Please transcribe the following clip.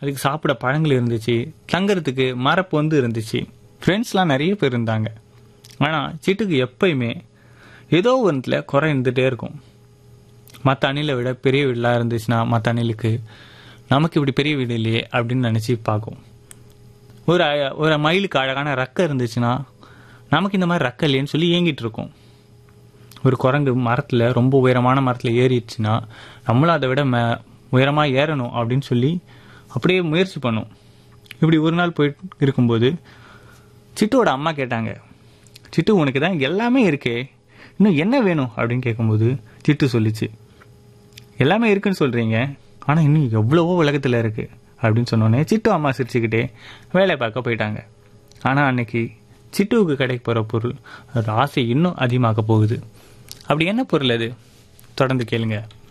அதுக்கு சாப்பிட பழங்கள் இருந்துச்சு தங்கறதுக்கு மரப்பொந்து இருந்துச்சு ஃப்ரெண்ட்ஸ்லாம் நிறைய பேர் இருந்தாங்க ஆனால் சிட்டுக்கு எப்பயுமே ஏதோ ஒன்றுல குறை இருந்துகிட்டே இருக்கும் மற்ற அணிலை விட பெரிய வீடெலாம் இருந்துச்சுன்னா மற்ற அணிலுக்கு நமக்கு இப்படி பெரிய வீடு இல்லையே அப்படின்னு நினச்சி பார்க்கும் ஒரு அ- ஒரு மயிலுக்கு அழகான ரெக்கை இருந்துச்சுன்னா நமக்கு இந்த மாதிரி ரெக்கை இல்லையேன்னு சொல்லி ஏங்கிட்டு இருக்கும் ஒரு குரங்கு மரத்தில் ரொம்ப உயரமான மரத்தில் ஏறிடுச்சுன்னா நம்மளும் அதை விட மே உயரமாக ஏறணும் அப்படின்னு சொல்லி அப்படியே முயற்சி பண்ணும் இப்படி ஒரு நாள் போயிட்டு இருக்கும்போது சிட்டுவோட அம்மா கேட்டாங்க சிட்டு உனக்கு தான் எல்லாமே இருக்கே இன்னும் என்ன வேணும் அப்படின்னு கேட்கும்போது சிட்டு சொல்லிச்சு எல்லாமே இருக்குன்னு சொல்கிறீங்க ஆனால் இன்னும் எவ்வளவோ உலகத்தில் இருக்குது அப்படின்னு சொன்னோன்னே சிட்டு அம்மா சிரிச்சுக்கிட்டே வேலை பார்க்க போயிட்டாங்க ஆனால் அன்னைக்கு சிட்டுவுக்கு கிடைக்க போகிற பொருள் அதோட ஆசை இன்னும் அதிகமாக போகுது அப்படி என்ன பொருள் அது தொடர்ந்து கேளுங்க